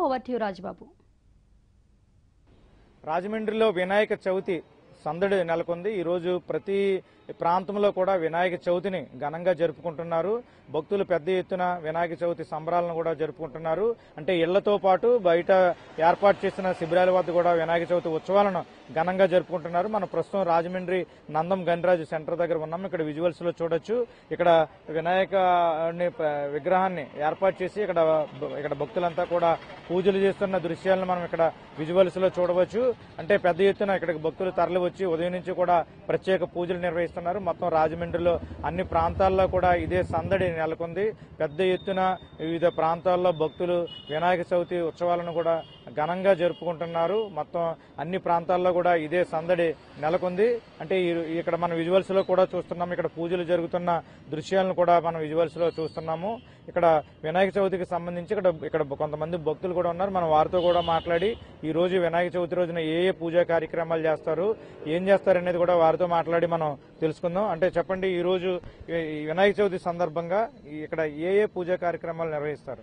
over to Rajababu రాజమండ్రిలో వినాయక చవితి సందడి నెలకొంది ఈరోజు ప్రతి ప్రాంతంలో కూడా వినాయక చవితిని ఘనంగా జరుపుకుంటున్నారు భక్తులు పెద్ద ఎత్తున వినాయక చవితి సంబరాలను కూడా జరుపుకుంటున్నారు అంటే ఇళ్లతో పాటు బయట ఏర్పాటు చేసిన శిబిరాల వద్ద కూడా వినాయక చవితి ఉత్సవాలను ఘనంగా జరుపుకుంటున్నారు మనం ప్రస్తుతం రాజమండ్రి నందం గణరాజు సెంటర్ దగ్గర ఉన్నాం ఇక్కడ విజువల్స్ లో చూడొచ్చు ఇక్కడ వినాయక విగ్రహాన్ని ఏర్పాటు చేసి ఇక్కడ ఇక్కడ భక్తులంతా కూడా పూజలు చేస్తున్న దృశ్యాలను మనం ఇక్కడ విజువల్స్ లో చూడవచ్చు అంటే పెద్ద ఎత్తున ఇక్కడికి భక్తులు తరలి వచ్చి ఉదయం నుంచి కూడా ప్రత్యేక పూజలు నిర్వహిస్తున్నారు మొత్తం రాజమండ్రిలో అన్ని ప్రాంతాల్లో కూడా ఇదే సందడి నెలకొంది పెద్ద ఎత్తున వివిధ ప్రాంతాల్లో భక్తులు వినాయక చవితి ఉత్సవాలను కూడా ఘనంగా జరుపుకుంటున్నారు మొత్తం అన్ని ప్రాంతాల్లో కూడా ఇదే సందడి నెలకొంది అంటే ఈ- ఇక్కడ మన విజువల్స్ లో కూడా చూస్తున్నాం ఇక్కడ పూజలు జరుగుతున్న దృశ్యాలను కూడా మనం విజువల్స్ లో చూస్తున్నాము ఇక్కడ వినాయక చవితికి సంబంధించి ఇక్కడ ఇక్కడ కొంతమంది భక్తులు కూడా ఉన్నారు మనం వారితో కూడా మాట్లాడి ఈ రోజు వినాయక చవితి రోజున ఏ ఏ పూజా కార్యక్రమాలు చేస్తారు ఏం చేస్తారు అనేది కూడా వారితో మాట్లాడి మనం తెలుసుకుందాం అంటే చెప్పండి ఈ రోజు ఈ- ఈ వినాయక చవితి సందర్భంగా ఈ- ఇక్కడ ఏ ఏ పూజా కార్యక్రమాలు నిర్వహిస్తారు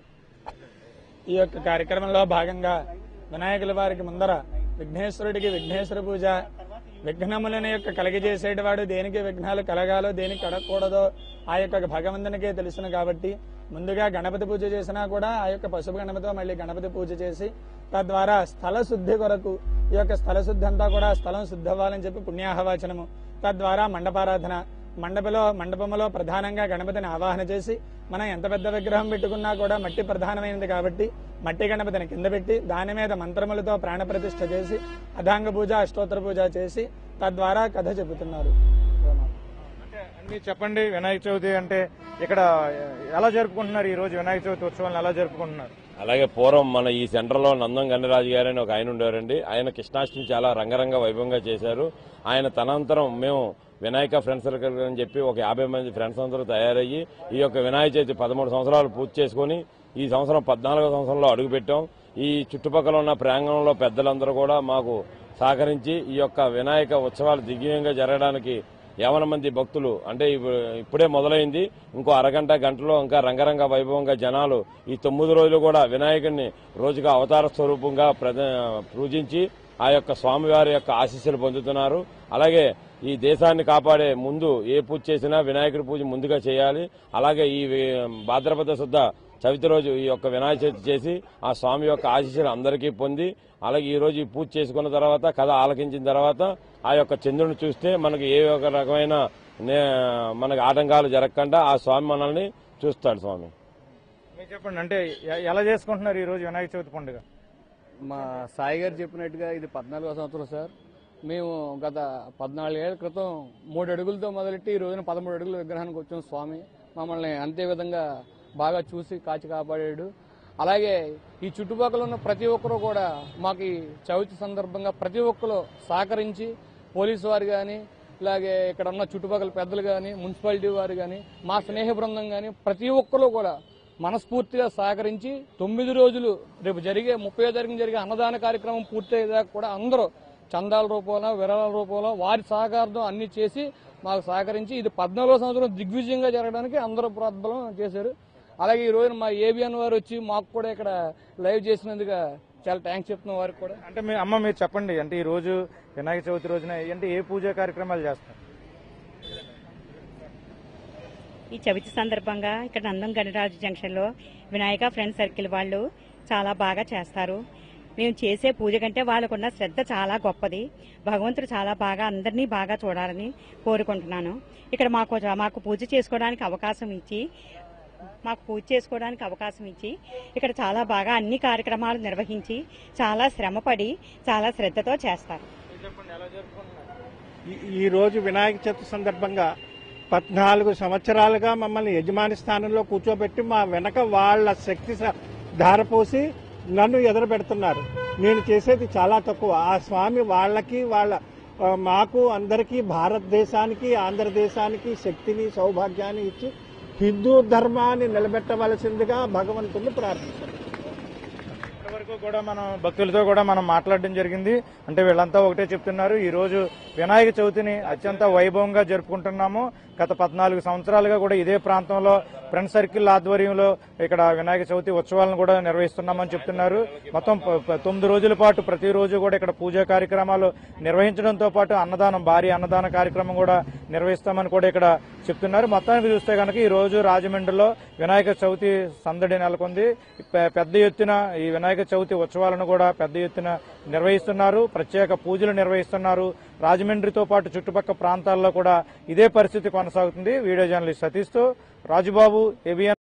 ఈ యొక్క కార్యక్రమంలో భాగంగా వినాయకుల వారికి ముందర విఘ్నేశ్వరుడికి విఘ్నేశ్వర పూజ విఘ్నములను యొక్క కలిగజేసేటివాడు దేనికి విఘ్నాలు కలగాలో దేనికి కలగకూడదో ఆ యొక్క భగవంతునికే తెలుసును కాబట్టి ముందుగా గణపతి పూజ చేసినా కూడా ఆ యొక్క పశువు గణపతితో మళ్ళీ గణపతి పూజ చేసి తద్వారా స్థల శుద్ధి కొరకు ఈ యొక్క స్థల శుద్ధి అంతా కూడా స్థలం శుద్ధి అవ్వాలని చెప్పి పుణ్యాహవాచనము తద్వారా మండపారాధన మండపలో మండపంలో ప్రధానంగా గణపతిని ఆవాహన చేసి మనం ఎంత పెద్ద విగ్రహం పెట్టుకున్నా కూడా మట్టి ప్రధానమైనది కాబట్టి మట్టి గణపతిని కింద పెట్టి దాని మీద మంత్రములతో ప్రాణప్రతిష్ఠ చేసి అధాంగ పూజ అష్టోత్తర పూజ చేసి తద్వారా కథ చెబుతున్నారు అంటే అన్ని చెప్పండి వినాయక చవితి అంటే ఇక్కడ ఎలా జరుపుకుంటున్నారు ఈ రోజు వినాయక చవితి ఉత్సవాలను ఎలా జరుపుకుంటున్నారు అలాగే పూర్వం మన ఈ సెంటర్లో నందం గణరాజు గారు అని ఒక ఆయన ఉండేవారండి ఆయన కృష్ణాష్టమి చాలా రంగరంగ వైభవంగా చేశారు ఆయన తనంతరం మేము వినాయక ఫ్రెండ్స్ సర్కిల్ అని చెప్పి ఒక యాభై మంది ఫ్రెండ్స్ అందరూ తయారయ్యి ఈ యొక్క వినాయక చవితి పదమూడు సంవత్సరాలు పూర్తి చేసుకుని ఈ సంవత్సరం పద్నాలుగో సంవత్సరంలో అడుగుపెట్టాం ఈ చుట్టుపక్కల ఉన్న ప్రాంగణంలో పెద్దలందరూ కూడా మాకు సహకరించి ఈ యొక్క వినాయక ఉత్సవాలు దిగ్విజయంగా జరగడానికి యావన మంది భక్తులు అంటే ఇప్పు- ఇప్పుడే మొదలైంది ఇంకో అరగంట గంటలో ఇంకా రంగరంగ వైభవంగా జనాలు ఈ తొమ్మిది రోజులు కూడా వినాయకుడిని రోజుగా అవతార స్వరూపంగా ప్రద- పూజించి ఆ యొక్క స్వామివారి యొక్క ఆశీస్సులు పొందుతున్నారు అలాగే ఈ దేశాన్ని కాపాడే ముందు ఏ పూజ చేసినా వినాయకుడి పూజ ముందుగా చేయాలి అలాగే ఈ వి- భాద్రపద శుద్ధ చవితి రోజు ఈ యొక్క వినాయక చవితి చేసి ఆ స్వామి యొక్క ఆశీస్సులు అందరికీ పొంది అలాగే ఈ రోజు ఈ పూజ చేసుకున్న తర్వాత కథ ఆలకించిన తర్వాత ఆ యొక్క చంద్రుని చూస్తే మనకి ఏ ఒక రకమైన నే- మనకి ఆటంకాలు జరగకుండా ఆ స్వామి మనల్ని చూస్తాడు స్వామి మీరు చెప్పండి అంటే ఎ- ఎలా చేసుకుంటున్నారు ఈ రోజు వినాయక చవితి పండుగ మా సాయి గారు చెప్పినట్టుగా ఇది పద్నాలుగో సంవత్సరం సార్ మేము గత పద్నాలుగేళ్ల క్రితం మూడు అడుగులతో మొదలెట్టి ఈ రోజున పదమూడు అడుగుల విగ్రహానికి వచ్చిన స్వామి మమ్మల్ని అంతే విధంగా బాగా చూసి కాచి కాపాడాడు అలాగే ఈ చుట్టుపక్కల ఉన్న ప్రతి ఒక్కరూ కూడా మాకు ఈ చవితి సందర్భంగా ప్రతి ఒక్కరు సహకరించి పోలీసు వారు కానీ ఇలాగే ఇక్కడ ఉన్న చుట్టుపక్కల పెద్దలు కానీ మున్సిపాలిటీ వారు కానీ మా స్నేహ బృందం కానీ ప్రతి ఒక్కరు కూడా మనస్ఫూర్తిగా సహకరించి తొమ్మిది రోజులు రేపు జరిగే ముప్పై తారీఖున జరిగే అన్నదాన కార్యక్రమం పూర్తయ్యేదాకా కూడా అందరూ చందాల రూపంలో విరాళాల రూపంలో వారి సహకారంతో అన్ని చేసి మాకు సహకరించి ఇది పద్నాలుగో సంవత్సరం దిగ్విజయంగా జరగడానికి అందరూ ప్రోద్బలం చేశారు అలాగే ఈ రోజున మా ఏబిఎన్ వారు వచ్చి మాకు కూడా ఇక్కడ లైవ్ చేసినందుకు చాలా థ్యాంక్స్ చెప్తున్నాం వారికి కూడా అంటే మీ అమ్మ మీరు చెప్పండి అంటే ఈ రోజు వినాయక చవితి రోజున అంటే ఏ పూజా కార్యక్రమాలు చేస్తారు ఈ చవితి సందర్భంగా ఇక్కడ నందం గణరాజు జంక్షన్లో వినాయక ఫ్రెండ్ సర్కిల్ వాళ్ళు చాలా బాగా చేస్తారు మేము చేసే పూజ కంటే వాళ్ళకున్న శ్రద్ధ చాలా గొప్పది భగవంతుడు చాలా బాగా అందరినీ బాగా చూడాలని కోరుకుంటున్నాను ఇక్కడ మాకు మాకు పూజ చేసుకోవడానికి అవకాశం ఇచ్చి మాకు పూజ చేసుకోవడానికి అవకాశం ఇచ్చి ఇక్కడ చాలా బాగా అన్ని కార్యక్రమాలు నిర్వహించి చాలా శ్రమపడి చాలా శ్రద్ధతో చేస్తారు ఈ- ఈ రోజు వినాయక చవితి సందర్భంగా పద్నాలుగు సంవత్సరాలుగా మమ్మల్ని యజమాని స్థానంలో కూర్చోబెట్టి మా వెనక వాళ్ళ శక్తి స- ధారపోసి నన్ను ఎదురు పెడుతున్నారు నేను చేసేది చాలా తక్కువ ఆ స్వామి వాళ్ళకి వాళ్ళ ఆ, మాకు అందరికీ భారతదేశానికి ఆంధ్రదేశానికి శక్తిని సౌభాగ్యాన్ని ఇచ్చి హిందూ ధర్మాన్ని నిలబెట్టవలసిందిగా భగవంతుని ప్రార్థిస్తాను వరకు కూడా మనం భక్తులతో కూడా మనం మాట్లాడడం జరిగింది అంటే వీళ్ళంతా ఒకటే చెప్తున్నారు ఈ రోజు వినాయక చవితిని అత్యంత వైభవంగా జరుపుకుంటున్నాము గత పద్నాలుగు సంవత్సరాలుగా కూడా ఇదే ప్రాంతంలో ఫ్రెండ్ సర్కిల్ ఆధ్వర్యంలో ఇక్కడ వినాయక చవితి ఉత్సవాలను కూడా నిర్వహిస్తున్నామని చెప్తున్నారు మొత్తం ప- ప- తొమ్మిది రోజుల పాటు ప్రతిరోజు కూడా ఇక్కడ పూజా కార్యక్రమాలు నిర్వహించడంతో పాటు అన్నదానం భారీ అన్నదాన కార్యక్రమం కూడా నిర్వహిస్తామని కూడా ఇక్కడ చెప్తున్నారు మొత్తానికి చూస్తే కనుక ఈ రోజు రాజమండ్రిలో వినాయక చవితి సందడి నెలకొంది పె- పెద్ద ఎత్తున ఈ వినాయక చవితి ఉత్సవాలను కూడా పెద్ద ఎత్తున నిర్వహిస్తున్నారు ప్రత్యేక పూజలు నిర్వహిస్తున్నారు రాజమండ్రితో పాటు చుట్టుపక్కల ప్రాంతాల్లో కూడా ఇదే పరిస్థితి కొనసాగుతుంది వీడియో జర్నలిస్ట్ సతీష్తో రాజుబాబు ఏబిఎన్